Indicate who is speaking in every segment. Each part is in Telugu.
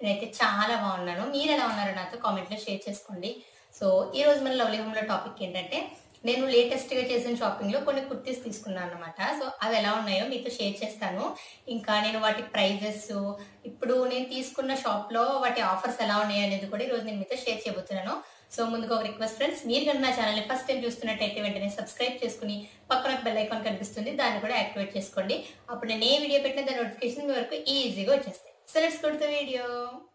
Speaker 1: నేనైతే చాలా బాగున్నాను మీరు ఎలా ఉన్నారో నాతో కామెంట్లో షేర్ చేసుకోండి సో ఈ రోజు మన లవ్లీ హోమ్లో టాపిక్ ఏంటంటే నేను లేటెస్ట్ గా చేసిన షాపింగ్ లో కొన్ని కుర్తీస్ తీసుకున్నాను అనమాట సో అవి ఎలా ఉన్నాయో మీతో షేర్ చేస్తాను ఇంకా నేను వాటి ప్రైజెస్ ఇప్పుడు నేను తీసుకున్న షాప్ లో వాటి ఆఫర్స్ ఎలా ఉన్నాయి అనేది కూడా ఈ రోజు నేను మీతో షేర్ చేయబోతున్నాను సో ముందుగా ఒక రిక్వెస్ట్ ఫ్రెండ్స్ మీరు కనుక నా ఛానల్ ని ఫస్ట్ టైం చూస్తున్నట్టయితే వెంటనే సబ్స్క్రైబ్ చేసుకుని పక్కన బెల్ ఐకాన్ కనిపిస్తుంది దాన్ని కూడా యాక్టివేట్ చేసుకోండి అప్పుడు నేను ఏ వీడియో పెట్టిన దాని నోటిఫికేషన్ మీ వరకు ఈజీగా వచ్చేస్తాయి so let's go to video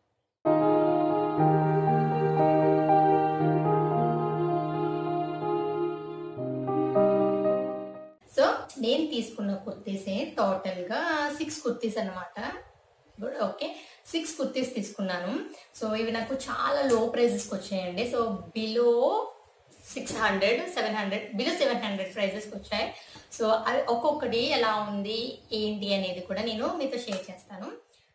Speaker 1: so నేను తీసుకున్న కుర్తీసే టోటల్ గా సిక్స్ కుర్తీస్ అన్నమాట గుడ్ ఓకే సిక్స్ కుర్తీస్ తీసుకున్నాను సో ఇవి నాకు చాలా లో ప్రైజెస్కి వచ్చాయండి so below six hundred seven hundred below seven hundred ప్రైజెస్కి వచ్చాయి సో అవి ఒక్కొక్కటి ఎలా ఉంది ఏంటి అనేది కూడా నేను మీతో షేర్ చేస్తాను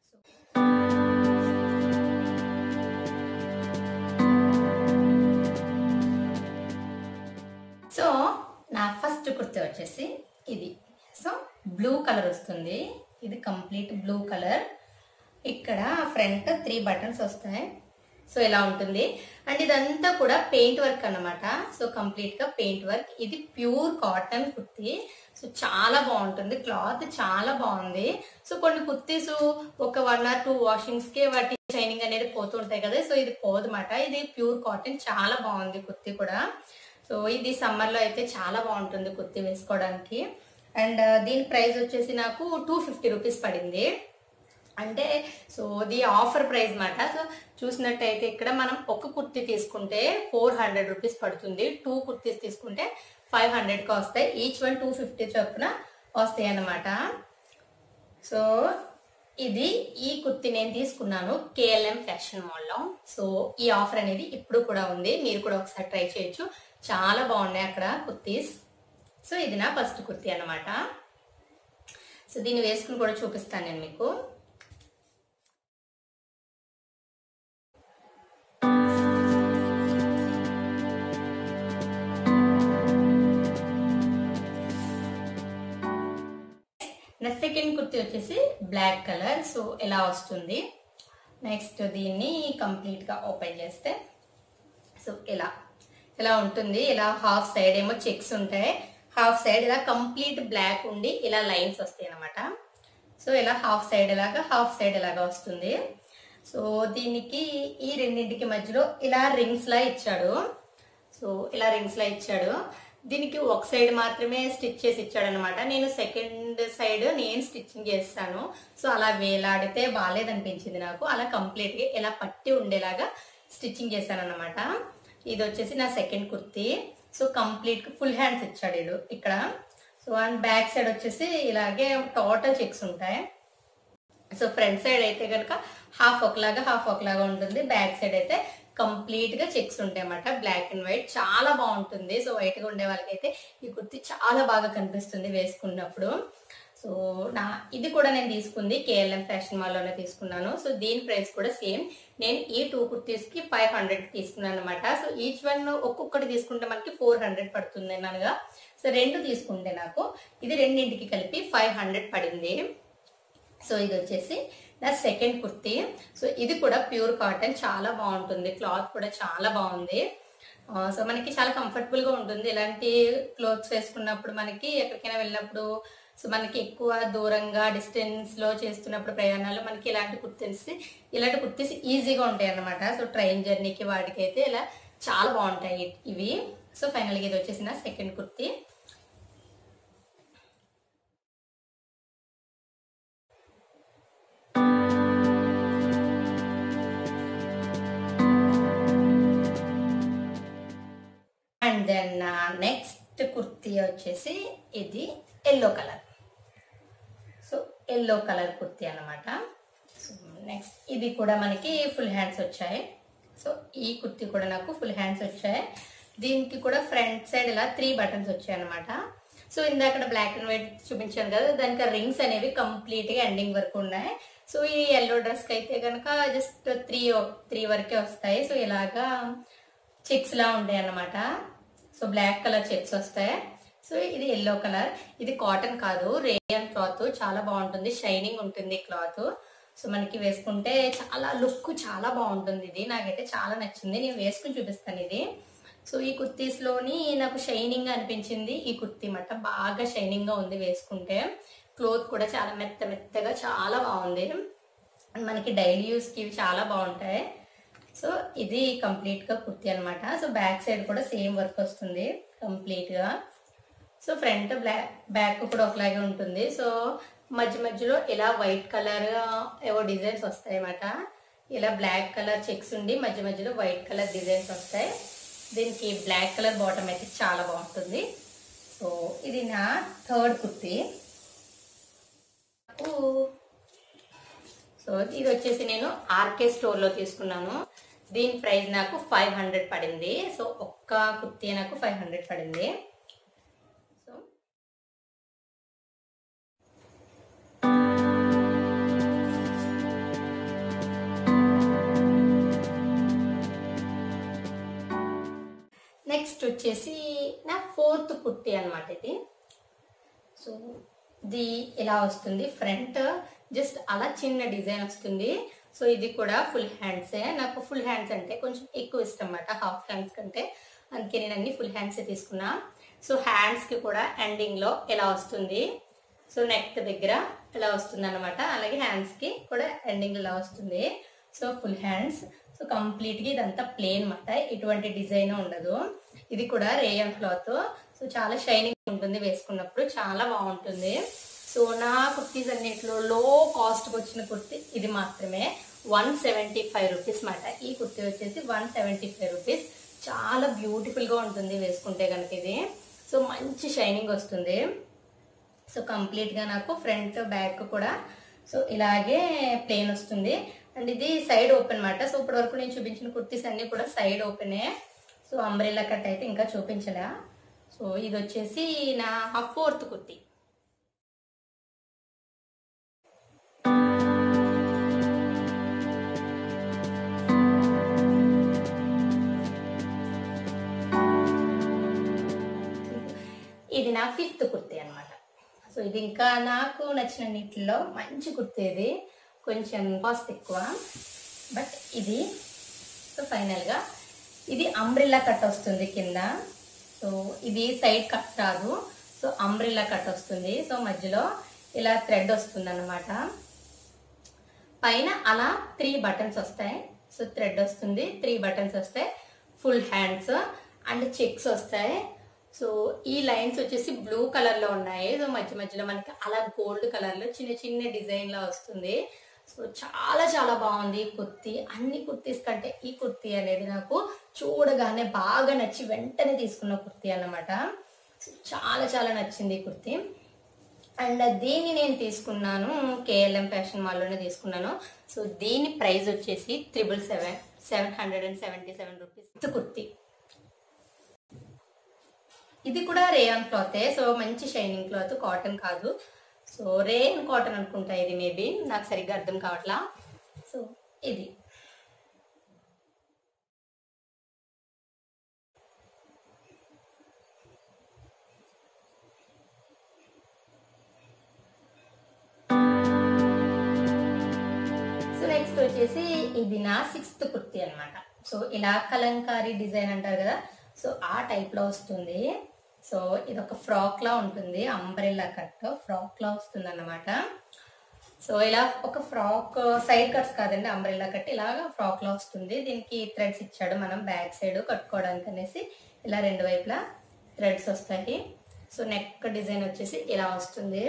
Speaker 1: సో నా ఫస్ట్ కుర్తి వచ్చేసి ఇది సో బ్లూ కలర్ వస్తుంది ఇది కంప్లీట్ బ్లూ కలర్ ఇక్కడ ఫ్రంట్ త్రీ బటన్స్ వస్తాయి సో ఇలా ఉంటుంది అండ్ ఇదంతా కూడా పెయింట్ వర్క్ అన్నమాట సో కంప్లీట్ గా పెయింట్ వర్క్ ఇది ప్యూర్ కాటన్ కుర్తి సో చాలా బాగుంటుంది క్లాత్ చాలా బాగుంది సో కొన్ని కుర్తీస్ ఒక వన్ ఆర్ టూ వాషింగ్స్ కి వాటి షైనింగ్ అనేది పోతుంటాయి కదా సో ఇది పోదన్నమాట ఇది ప్యూర్ కాటన్ చాలా బాగుంది కుర్తి కూడా సో ఇది సమ్మర్ లో అయితే చాలా బాగుంటుంది కుర్తి వేసుకోవడానికి అండ్ దీని ప్రైస్ వచ్చేసి నాకు టూ ఫిఫ్టీ రూపీస్ పడింది అంటే సో ఇది ఆఫర్ ప్రైస్ మాట సో చూసినట్టయితే ఇక్కడ మనం ఒక కుర్తీ తీసుకుంటే ఫోర్ హండ్రెడ్ రూపీస్ పడుతుంది టూ కుర్తీస్ తీసుకుంటే ఫైవ్ హండ్రెడ్కి వస్తాయి ఈచ్ వన్ టూ ఫిఫ్టీ చొప్పున వస్తాయి అన్నమాట సో ఇది ఈ కుర్తి నేను తీసుకున్నాను కేఎల్ఎం ఫ్యాషన్ మాల్లో సో ఈ ఆఫర్ అనేది ఇప్పుడు కూడా ఉంది మీరు కూడా ఒకసారి ట్రై చేయొచ్చు చాలా బాగున్నాయి అక్కడ కుర్తీస్ సో ఇది నా ఫస్ట్ కుర్తీ అనమాట సో దీన్ని వేసుకుని కూడా చూపిస్తాను నేను మీకు నా సెకండ్ కుర్తి వచ్చేసి బ్లాక్ కలర్ సో ఇలా వస్తుంది నెక్స్ట్ దీన్ని కంప్లీట్ గా ఓపెన్ చేస్తే సో ఇలా ఇలా ఉంటుంది ఇలా హాఫ్ సైడ్ ఏమో చెక్స్ ఉంటాయి హాఫ్ సైడ్ ఇలా కంప్లీట్ బ్లాక్ ఉండి ఇలా లైన్స్ వస్తాయి అనమాట సో ఇలా హాఫ్ సైడ్ ఇలాగా హాఫ్ సైడ్ ఇలాగా వస్తుంది సో దీనికి ఈ రెండింటికి మధ్యలో ఇలా రింగ్స్ లా ఇచ్చాడు సో ఇలా రింగ్స్ లా ఇచ్చాడు దీనికి ఒక సైడ్ మాత్రమే స్టిచ్ చేసి ఇచ్చాడు అనమాట నేను సెకండ్ సైడ్ నేను స్టిచ్చింగ్ చేస్తాను సో అలా వేలాడితే బాగాలేదనిపించింది నాకు అలా కంప్లీట్ గా ఇలా పట్టి ఉండేలాగా స్టిచ్చింగ్ చేశాను అనమాట ఇది వచ్చేసి నా second kurti so complete full hands ఇచ్చాడు వీడు ఇక్కడ సో అండ్ బ్యాక్ సైడ్ వచ్చేసి ఇలాగే టోటల్ చెక్స్ ఉంటాయి సో ఫ్రంట్ సైడ్ అయితే కనుక హాఫ్ ఒకలాగా హాఫ్ ఒకలాగా ఉంటుంది బ్యాక్ సైడ్ అయితే కంప్లీట్ గా చెక్స్ ఉంటాయి అన్నమాట బ్లాక్ అండ్ వైట్ చాలా బాగుంటుంది సో వైట్ గా ఉండే వాళ్ళకైతే ఈ కుర్తి చాలా బాగా కనిపిస్తుంది వేసుకున్నప్పుడు సో నా ఇది కూడా నేను తీసుకుంది కేఎల్ఎం ఫ్యాషన్ మాల్లోనే తీసుకున్నాను సో దీని ప్రైస్ కూడా సేమ్ నేను ఈ టూ కుర్తీస్ కి ఫైవ్ హండ్రెడ్ తీసుకున్నాను అనమాట సో ఈచ్ వన్ ఒక్కొక్కటి తీసుకుంటే మనకి ఫోర్ హండ్రెడ్ పడుతుంది అనగా సో రెండు తీసుకుంటే నాకు ఇది రెండింటికి కలిపి ఫైవ్ హండ్రెడ్ పడింది సో ఇది వచ్చేసి నా సెకండ్ కుర్తీ సో ఇది కూడా ప్యూర్ కాటన్ చాలా బాగుంటుంది క్లాత్ కూడా చాలా బాగుంది సో మనకి చాలా కంఫర్టబుల్ గా ఉంటుంది ఇలాంటి క్లోత్స్ వేసుకున్నప్పుడు మనకి ఎక్కడికైనా వెళ్ళినప్పుడు సో మనకి ఎక్కువ దూరంగా డిస్టెన్స్ లో చేస్తున్నప్పుడు ప్రయాణాలు మనకి ఇలాంటి కుర్తీస్ ఇలాంటి కుర్తీస్ ఈజీగా ఉంటాయి అన్నమాట సో ట్రైన్ జర్నీకి వాటికి అయితే ఇలా చాలా బాగుంటాయి ఇవి సో ఫైనల్గా ఇది వచ్చేసి నా second kurti and then next kurti వచ్చేసి ఇది yellow colour so yellow colour kurti అనమాట సో నెక్స్ట్ ఇది కూడా మనకి ఫుల్ హ్యాండ్స్ వచ్చాయి సో ఈ కుర్తీ కూడా నాకు ఫుల్ హ్యాండ్స్ వచ్చాయి దీనికి కూడా ఫ్రంట్ సైడ్ ఇలా త్రీ బటన్స్ వచ్చాయి అనమాట సో ఇందాక బ్లాక్ అండ్ వైట్ చూపించాను కదా దానికి రింగ్స్ అనేవి కంప్లీట్ గా ఎండింగ్ వరకు ఉన్నాయి సో ఈ ఎల్లో డ్రెస్ కి అయితే కనుక జస్ట్ త్రీ త్రీ వరకే వస్తాయి సో ఇలాగా చెక్స్ లా ఉంటాయి అన్నమాట సో బ్లాక్ కలర్ చెక్స్ వస్తాయి సో ఇది ఎల్లో కలర్ ఇది కాటన్ కాదు రేయన్ క్లాత్ చాలా బాగుంటుంది షైనింగ్ ఉంటుంది క్లాత్ సో మనకి వేసుకుంటే చాలా లుక్ చాలా బాగుంటుంది ఇది నాకైతే చాలా నచ్చింది నేను వేసుకుని చూపిస్తాను ఇది సో ఈ కుర్తీస్లోని నాకు షైనింగ్ అనిపించింది ఈ కుర్తీ మాట బాగా షైనింగ్ గా ఉంది వేసుకుంటే క్లోత్ కూడా చాలా మెత్త మెత్తగా చాలా బాగుంది అండ్ మనకి డైలీ యూస్ కి ఇవి చాలా బాగుంటాయి సో ఇది కంప్లీట్ గా కుర్తీ అన్నమాట సో బ్యాక్ సైడ్ కూడా సేమ్ వర్క్ వస్తుంది కంప్లీట్ గా సో ఫ్రంట్ బ్లాక్ బ్యాక్ కూడా ఒకలాగే ఉంటుంది సో మధ్య మధ్యలో ఇలా వైట్ కలర్ ఏవో డిజైన్స్ వస్తాయి అన్నమాట ఇలా బ్లాక్ కలర్ చెక్స్ ఉండి మధ్య మధ్యలో వైట్ కలర్ డిజైన్స్ వస్తాయి దీనికి బ్లాక్ కలర్ బాటమ్ అయితే చాలా బాగుంటుంది సో ఇది నా థర్డ్ కుర్తీ నాకు సో ఇది వచ్చేసి నేను ఆర్కే స్టోర్ లో తీసుకున్నాను దీని ప్రైస్ నాకు ఫైవ్ హండ్రెడ్ పడింది సో ఒక్క కుర్తీ నాకు ఫైవ్ హండ్రెడ్ పడింది సో నెక్స్ట్ వచ్చేసి నా ఫోర్త్ కుర్తీ అన్నమాట ఇది సో ఇది ఇలా వస్తుంది ఫ్రంట్ జస్ట్ అలా చిన్న డిజైన్ వస్తుంది సో ఇది కూడా ఫుల్ హ్యాండ్సే నాకు ఫుల్ హ్యాండ్స్ అంటే కొంచెం ఎక్కువ ఇష్టం అన్నమాట హాఫ్ హ్యాండ్స్ కంటే అందుకే నేను అన్ని ఫుల్ హ్యాండ్సే తీసుకున్నా సో హ్యాండ్స్ కి కూడా ఎండింగ్ లో ఇలా వస్తుంది సో నెక్ దగ్గర ఇలా వస్తుంది అనమాట అలాగే హ్యాండ్స్ కి కూడా ఎండింగ్ ఇలా వస్తుంది so full hands so complete గా ఇదంతా ప్లేన్ మాట ఎటువంటి డిజైన్ ఉండదు ఇది కూడా రేయన్ క్లాత్ సో చాలా షైనింగ్ ఉంటుంది వేసుకున్నప్పుడు చాలా బాగుంటుంది సో నా కుర్తీస్ అన్నింటిలో లో కాస్ట్ వచ్చిన కుర్తీ ఇది మాత్రమే వన్ సెవెంటీ ఫైవ్ రూపీస్ మాట ఈ కుర్తీ వచ్చేసి వన్ సెవెంటీ ఫైవ్ రూపీస్ చాలా బ్యూటిఫుల్ గా ఉంటుంది వేసుకుంటే కనుక ఇది సో మంచి షైనింగ్ వస్తుంది సో కంప్లీట్ గా నాకు ఫ్రంట్ బ్యాక్ కూడా సో ఇలాగే ప్లేన్ వస్తుంది అండ్ ఇది సైడ్ ఓపెన్ మాట సో ఇప్పటి వరకు నేను చూపించిన కుర్తీస్ అన్ని కూడా సైడ్ ఓపెనే సో అంబ్రెల్లా కట్ అయితే ఇంకా చూపించలే సో ఇది వచ్చేసి నా ఫోర్త్ కుర్తీ ఇది నా ఫిఫ్త్ కుర్తీ అన్నమాట సో ఇది ఇంకా నాకు నచ్చిన నీటిలో మంచి కుర్తీ ఇది కొంచెం కాస్ట్ ఎక్కువ బట్ ఇది సో ఫైనల్గా ఇది అంబ్రిల్లా కట్ వస్తుంది కింద సో ఇది సైడ్ కట్ రాదు సో అంబ్రిల్లా కట్ వస్తుంది సో మధ్యలో ఇలా థ్రెడ్ వస్తుంది అనమాట పైన అలా త్రీ బటన్స్ వస్తాయి సో థ్రెడ్ వస్తుంది త్రీ బటన్స్ వస్తాయి ఫుల్ హ్యాండ్స్ అండ్ చెక్స్ వస్తాయి సో ఈ లైన్స్ వచ్చేసి బ్లూ కలర్ లో ఉన్నాయి సో మధ్య మధ్యలో మనకి అలా గోల్డ్ కలర్ లో చిన్న చిన్న డిజైన్ లో వస్తుంది సో చాలా చాలా బాగుంది ఈ కుర్తీ అన్ని కుర్తీస్ కంటే ఈ కుర్తీ అనేది నాకు చూడగానే బాగా నచ్చి వెంటనే తీసుకున్న కుర్తీ అన్నమాట సో చాలా చాలా నచ్చింది ఈ కుర్తీ అండ్ దీన్ని నేను తీసుకున్నాను కేఎల్ఎం ఫ్యాషన్ మాల్లోనే తీసుకున్నాను సో దీని ప్రైస్ వచ్చేసి triple seven seven hundred and seventy seven rupees kurti ఇది కూడా రేయాన్ క్లాతే సో మంచి షైనింగ్ క్లాత్ కాటన్ కాదు సో రేయన్ కాటన్ అనుకుంటా ఇది మేబీ నాకు సరిగ్గా అర్థం కావట్లా సో ఇది సో నెక్స్ట్ వచ్చేసి ఇది నా సిక్స్త్ కుర్తీ అన్నమాట సో ఇలా కలంకారీ డిజైన్ అంటారు కదా సో ఆ టైప్ లో వస్తుంది సో ఇది ఒక ఫ్రాక్ లా ఉంటుంది అంబ్రెల్లా కట్ ఫ్రాక్ లా వస్తుంది అన్నమాట సో ఇలా ఒక ఫ్రాక్ సైడ్ కట్స్ కాదండి అంబ్రెల్లా కట్ ఇలాగా ఫ్రాక్ లా వస్తుంది దీనికి థ్రెడ్స్ ఇచ్చాడు మనం బ్యాక్ సైడ్ కట్టుకోవడానికి అనేసి ఇలా రెండు వైపులా థ్రెడ్స్ వస్తాయి సో నెక్ డిజైన్ వచ్చేసి ఇలా వస్తుంది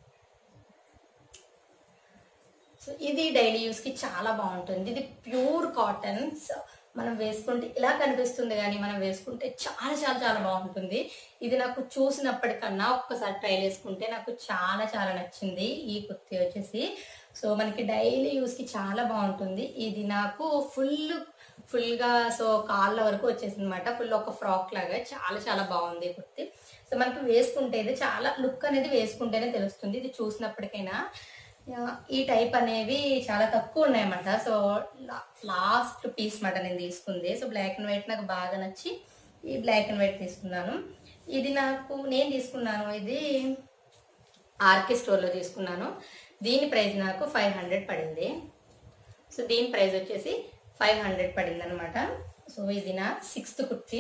Speaker 1: సో ఇది డైలీ యూస్ కి చాలా బాగుంటుంది ఇది ప్యూర్ కాటన్ సో మనం వేసుకుంటే ఇలా కనిపిస్తుంది కానీ మనం వేసుకుంటే చాలా చాలా చాలా బాగుంటుంది ఇది నాకు చూసినప్పటికన్నా ఒక్కసారి ట్రై చేసుకుంటే నాకు చాలా చాలా నచ్చింది ఈ కుర్తీ వచ్చేసి సో మనకి డైలీ యూస్ కి చాలా బాగుంటుంది ఇది నాకు ఫుల్ ఫుల్ గా సో కాళ్ళ వరకు వచ్చేసింది అనమాట ఫుల్ ఒక ఫ్రాక్ లాగా చాలా చాలా బాగుంది ఈ కుర్తీ సో మనకి వేసుకుంటే ఇది చాలా లుక్ అనేది వేసుకుంటేనే తెలుస్తుంది ఇది చూసినప్పటికైనా ఆ, ఈ టైప్ అనేవి చాలా తక్కువ ఉన్నాయన్నమాట సో లాస్ట్ పీస్ మాట నేను తీసుకుంది సో బ్లాక్ అండ్ వైట్ నాకు బాగా నచ్చి ఈ బ్లాక్ అండ్ వైట్ తీసుకున్నాను ఇది నాకు నేను తీసుకున్నాను ఇది ఆర్కే స్టోర్లో తీసుకున్నాను దీని ప్రైస్ నాకు ఫైవ్ హండ్రెడ్ పడింది సో దీని ప్రైస్ వచ్చేసి ఫైవ్ హండ్రెడ్ పడింది అనమాట సో ఇది నా సిక్స్త్ కుర్తీ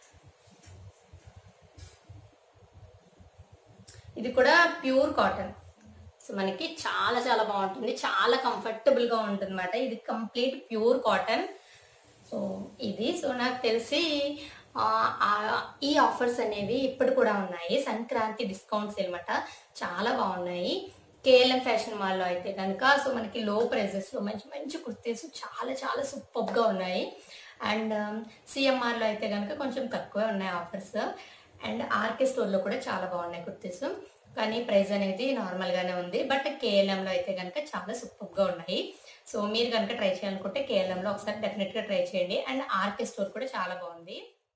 Speaker 1: ఇది కూడా ప్యూర్ కాటన్ సో మనకి చాలా చాలా బాగుంటుంది చాలా కంఫర్టబుల్ గా ఉంటుంది అనమాట ఇది కంప్లీట్ ప్యూర్ కాటన్ సో ఇది సో నాకు తెలిసి ఆ, ఆ, ఈ ఆఫర్స్ అనేవి ఇప్పుడు కూడా ఉన్నాయి సంక్రాంతి డిస్కౌంట్స్ అనమాట చాలా బాగున్నాయి కేఎల్ఎం ఫ్యాషన్ మాల్లో అయితే కనుక సో మనకి లో ప్రైజెస్ లో మంచి మంచి కుర్తీస్ చాలా చాలా సూపర్ గా ఉన్నాయి అండ్ సిఎంఆర్ లో అయితే కనుక కొంచెం తక్కువే ఉన్నాయి ఆఫర్స్ అండ్ ఆర్కే స్టోర్ లో కూడా చాలా బాగున్నాయి కుర్తీస్ కానీ ప్రైస్ అనేది నార్మల్ గానే ఉంది బట్ కేఎల్ఎం లో అయితే కనుక చాలా సూపర్ గా ఉన్నాయి సో మీరు కనుక ట్రై చేయాలనుకుంటే కేఎల్ఎం లో ఒకసారి డెఫినెట్ గా ట్రై చేయండి అండ్ ఆర్కే స్టోర్ కూడా చాలా బాగుంది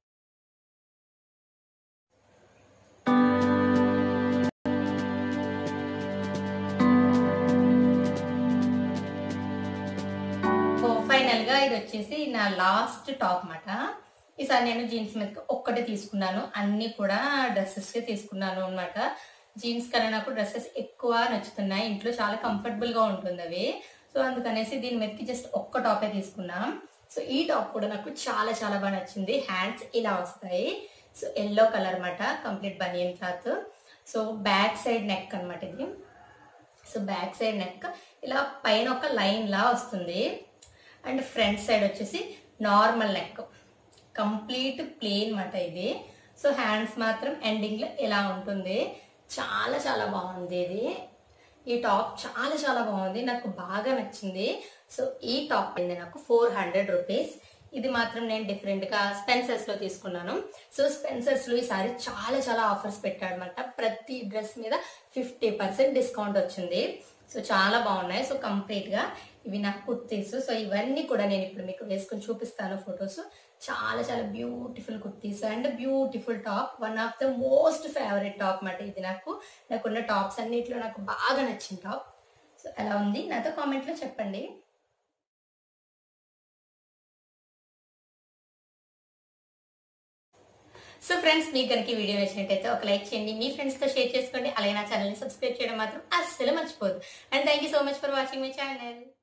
Speaker 1: సో ఫైనల్ గా ఇది వచ్చేసి నా లాస్ట్ టాప్ మాట ఈసారి నేను జీన్స్ మీదకి ఒక్కటే తీసుకున్నాను అన్ని కూడా డ్రెస్సెస్ తీసుకున్నాను అన్నమాట జీన్స్ కన్నా నాకు డ్రెస్సెస్ ఎక్కువ నచ్చుతున్నాయి ఇంట్లో చాలా కంఫర్టబుల్ గా ఉంటుంది అవి సో అందుకనేసి దీని మీదకి జస్ట్ ఒక్క టాపే తీసుకున్నాం సో ఈ టాప్ కూడా నాకు చాలా చాలా బాగా నచ్చింది హ్యాండ్స్ ఇలా వస్తాయి సో ఎల్లో కలర్ అన్నమాట complete banian cloth so back side neck అన్నమాట ఇది సో బ్యాక్ సైడ్ నెక్ ఇలా పైన ఒక లైన్ లా వస్తుంది అండ్ ఫ్రంట్ సైడ్ వచ్చేసి నార్మల్ నెక్ కంప్లీట్ ప్లేన్ మాట ఇది సో హ్యాండ్స్ మాత్రం ఎండింగ్ లో ఇలా ఉంటుంది చాలా చాలా బాగుంది ఇది ఈ టాప్ చాలా చాలా బాగుంది నాకు బాగా నచ్చింది సో ఈ టాప్ అయింది నాకు ఫోర్ హండ్రెడ్ రూపీస్ ఇది మాత్రం నేను డిఫరెంట్ గా స్పెన్సర్స్ లో తీసుకున్నాను సో స్పెన్సర్స్ లో ఈసారి చాలా చాలా ఆఫర్స్ పెట్టాడనమాట ప్రతి డ్రెస్ మీద ఫిఫ్టీ పర్సెంట్ డిస్కౌంట్ వచ్చింది సో చాలా బాగున్నాయి సో కంప్లీట్ గా ఇవి నాకు కుర్తీస్ సో ఇవన్నీ కూడా నేను ఇప్పుడు మీకు వేసుకొని చూపిస్తాను ఫొటోస్ చాలా చాలా beautiful kurtis and beautiful top one of the most favourite top అన్నమాట ఇది నాకు నాకున్న టాప్స్ అన్నిట్లో నాకు బాగా నచ్చిన టాప్ సో ఎలా ఉంది నాతో కామెంట్ లో చెప్పండి సో ఫ్రెండ్స్ మీకు కనుక ఈ వీడియో నచ్చినట్టయితే ఒక లైక్ చేయండి మీ ఫ్రెండ్స్ తో షేర్ చేసుకోండి అలాగే నా ఛానల్ ని సబ్స్క్రైబ్ చేయడం మాత్రం అస్సలు మర్చిపోదు and thank you so much for watching my channel